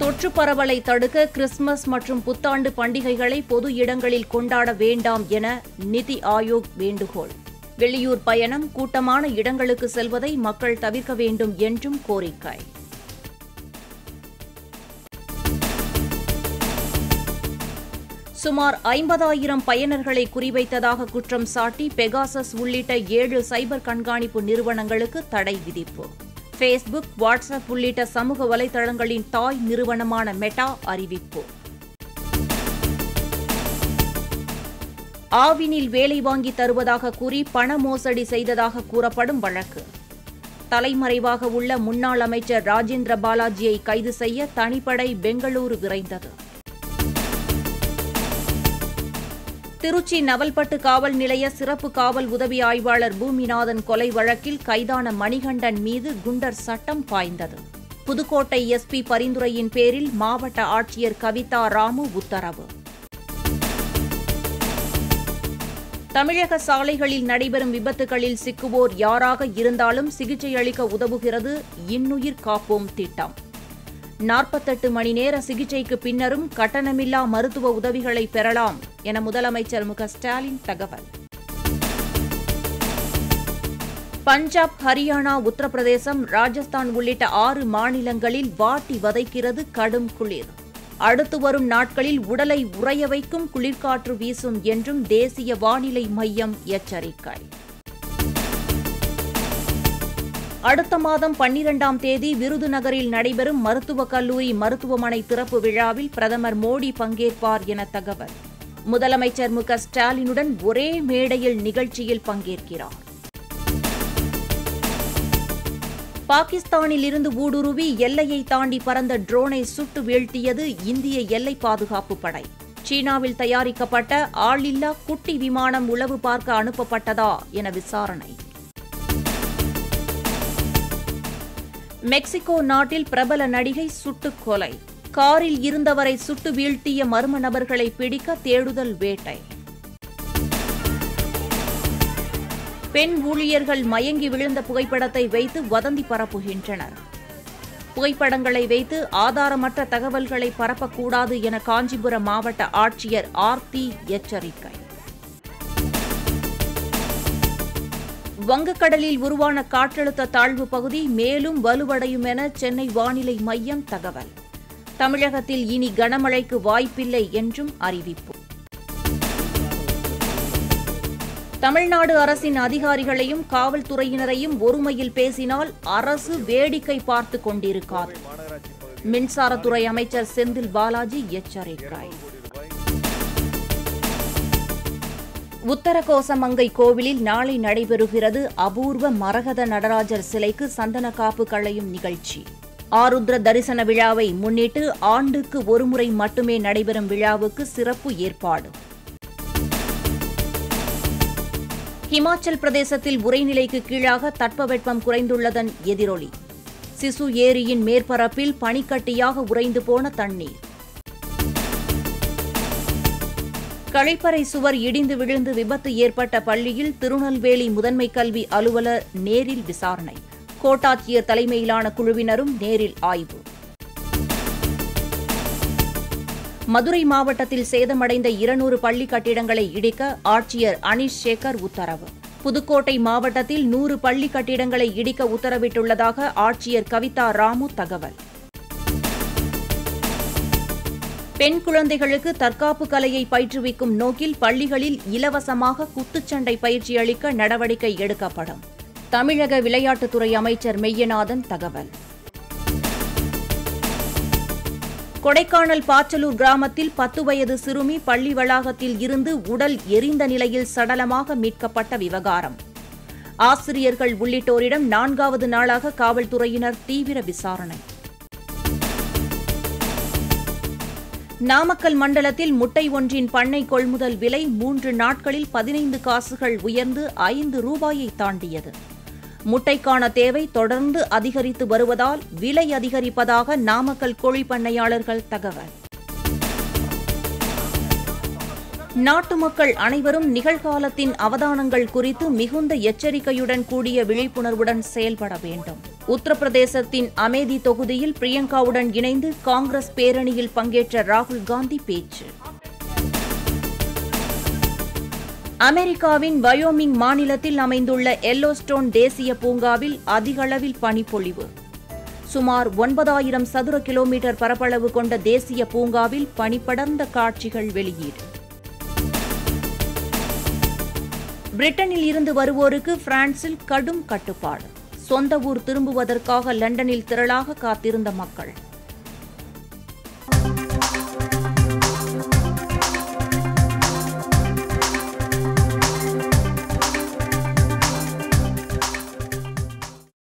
தொற்று பரவலை தடுக்க கிறிஸ்துமஸ் மற்றும் புத்தாண்டு பண்டிகைகளை பொது இடங்களில் கொண்டாட வேண்டாம் என நிதி ஆயோக் வேண்டுகோள் வெளியூர் பயணம் கூட்டமான இடங்களுக்கு செல்வதை மக்கள் தவிர்க்க வேண்டும் என்றும் கோரிக்கை சுமார் ஐம்பதாயிரம் பயனர்களை குறிவைத்ததாக குற்றம் சாட்டி பெகாசஸ் உள்ளிட்ட ஏழு சைபர் கண்காணிப்பு நிறுவனங்களுக்கு தடை விதிப்பு ஃபேஸ்புக் வாட்ஸ்அப் உள்ளிட்ட சமூக வலைதளங்களின் தாய் நிறுவனமான மெட்டா அறிவிப்பு ஆவினில் வேலை வாங்கி தருவதாக கூறி பண மோசடி செய்ததாக கூறப்படும் வழக்கு தலைமறைவாக உள்ள முன்னாள் அமைச்சர் ராஜேந்திர பாலாஜியை கைது செய்ய தனிப்படை பெங்களூரு விரைந்தது திருச்சி நவல்பட்டு காவல் நிலைய சிறப்பு காவல் உதவி ஆய்வாளர் பூமிநாதன் கொலை வழக்கில் கைதான மணிகண்டன் மீது குண்டர் சட்டம் பாய்ந்தது புதுக்கோட்டை எஸ்பி பரிந்துரையின் பேரில் மாவட்ட ஆட்சியர் கவிதா ராமு உத்தரவு தமிழக சாலைகளில் நடைபெறும் விபத்துகளில் சிக்குவோர் யாராக இருந்தாலும் சிகிச்சை அளிக்க உதவுகிறது இன்னுயிர் காப்போம் திட்டம் நாற்பத்தெட்டு மணி நேர சிகிச்சைக்கு பின்னரும் கட்டணமில்லா மருத்துவ உதவிகளை பெறலாம் என முதலமைச்சர் மு க ஸ்டாலின் தகவல் பஞ்சாப் ஹரியானா உத்தரப்பிரதேசம் ராஜஸ்தான் உள்ளிட்ட ஆறு மாநிலங்களில் வாட்டி வதைக்கிறது கடும் குளிர் அடுத்து வரும் நாட்களில் உடலை உறைய வைக்கும் குளிர்காற்று வீசும் என்றும் தேசிய வானிலை மையம் எச்சரிக்கை அடுத்த மாதம் பன்னிரண்டாம் தேதி விருதுநகரில் நடைபெறும் மருத்துவக் கல்லூரி மருத்துவமனை திறப்பு விழாவில் பிரதமர் மோடி பங்கேற்பார் என தகவல் முதலமைச்சர் மு க ஸ்டாலினுடன் ஒரே மேடையில் நிகழ்ச்சியில் பங்கேற்கிறார் பாகிஸ்தானில் இருந்து ஊடுருவி எல்லையை தாண்டி பறந்த ட்ரோனை சுட்டு வீழ்த்தியது இந்திய எல்லை பாதுகாப்பு படை சீனாவில் தயாரிக்கப்பட்ட ஆளில்லா குட்டி விமானம் உளவு பார்க்க அனுப்பப்பட்டதா என விசாரணை மெக்சிகோ நாட்டில் பிரபல நடிகை சுட்டுக் கொலை காரில் இருந்தவரை சுட்டு வீழ்த்திய மர்ம நபர்களை பிடிக்க தேடுதல் வேட்டை பெண் ஊழியர்கள் மயங்கி விழுந்த புகைப்படத்தை வைத்து வதந்தி பரப்புகின்றனர் புகைப்படங்களை வைத்து ஆதாரமற்ற தகவல்களை பரப்பக்கூடாது என காஞ்சிபுரம் மாவட்ட ஆட்சியர் ஆர்த்தி எச்சரிக்கை வங்கக்கடலில் உருவான காற்றழுத்த தாழ்வு பகுதி மேலும் வலுவடையும் என சென்னை வானிலை மையம் தகவல் தமிழகத்தில் இனி கனமழைக்கு வாய்ப்பில்லை என்றும் அறிவிப்பு தமிழ்நாடு அரசின் அதிகாரிகளையும் காவல்துறையினரையும் ஒருமையில் பேசினால் அரசு வேடிக்கை பார்த்து கொண்டிருக்காது மின்சாரத்துறை அமைச்சர் செந்தில் பாலாஜி எச்சரிக்கை உத்தரகோசமங்கை கோவிலில் நாளை நடைபெறுகிறது அபூர்வ மரகத நடராஜர் சிலைக்கு சந்தன காப்பு களையும் நிகழ்ச்சி ஆருத்ர தரிசன விழாவை முன்னிட்டு ஆண்டுக்கு ஒருமுறை மட்டுமே நடைபெறும் விழாவுக்கு சிறப்பு ஏற்பாடு ஹிமாச்சல் பிரதேசத்தில் உறைநிலைக்கு கீழாக தட்பவெப்பம் குறைந்துள்ளதன் எதிரொலி சிசு ஏரியின் மேற்பரப்பில் பனிக்கட்டியாக உறைந்து போன தண்ணீர் கழிப்பறை சுவர் இடிந்து விழுந்து விபத்து ஏற்பட்ட பள்ளியில் திருநெல்வேலி முதன்மை கல்வி அலுவலர் நேரில் விசாரணை கோட்டாட்சியர் தலைமையிலான குழுவினரும் நேரில் ஆய்வு மதுரை மாவட்டத்தில் சேதமடைந்த இருநூறு பள்ளி கட்டிடங்களை இடிக்க ஆட்சியர் அனீஷ் சேகர் உத்தரவு புதுக்கோட்டை மாவட்டத்தில் நூறு பள்ளி கட்டிடங்களை இடிக்க உத்தரவிட்டுள்ளதாக ஆட்சியர் கவிதா ராமு தகவல் பெண் குழந்தைகளுக்கு தற்காப்பு கலையை பயிற்றுவிக்கும் நோக்கில் பள்ளிகளில் இலவசமாக குத்துச்சண்டை பயிற்சி அளிக்க நடவடிக்கை எடுக்கப்படும் தமிழக விளையாட்டுத்துறை அமைச்சர் மெய்யநாதன் தகவல் கொடைக்கானல் பாச்சலூர் கிராமத்தில் பத்து வயது சிறுமி பள்ளி வளாகத்தில் இருந்து உடல் எரிந்த நிலையில் சடலமாக மீட்கப்பட்ட விவகாரம் ஆசிரியர்கள் உள்ளிட்டோரிடம் நான்காவது நாளாக காவல்துறையினர் தீவிர விசாரணை நாமக்கல் மண்டலத்தில் முட்டை ஒன்றின் பண்ணை கொள்முதல் விலை மூன்று நாட்களில் பதினைந்து காசுகள் உயர்ந்து ஐந்து ரூபாயை தாண்டியது முட்டைக்கான தேவை தொடர்ந்து அதிகரித்து வருவதால் விலை அதிகரிப்பதாக நாமக்கல் கோழி பண்ணையாளர்கள் தகவல் நாட்டு மக்கள் அனைவரும் நிகழ்காலத்தின் அவதானங்கள் குறித்து மிகுந்த எச்சரிக்கையுடன் கூடிய விழிப்புணர்வுடன் செயல்பட வேண்டும் உத்தரப்பிரதேசத்தின் அமேதி தொகுதியில் பிரியங்காவுடன் இணைந்து காங்கிரஸ் பேரணியில் பங்கேற்ற ராகுல் காந்தி பேச்சு அமெரிக்காவின் வயோமிங் மாநிலத்தில் அமைந்துள்ள எல்லோஸ்டோன் தேசிய பூங்காவில் அதிகளவில் பனிப்பொழிவு சுமார் ஒன்பதாயிரம் சதுர கிலோமீட்டர் பரப்பளவு கொண்ட தேசிய பூங்காவில் பனிப்படர்ந்த காட்சிகள் வெளியீடு பிரிட்டனில் இருந்து வருவோருக்கு பிரான்சில் கடும் கட்டுப்பாடு சொந்த ஊர் திரும்புவதற்காக லண்டனில் திரளாக காத்திருந்த மக்கள்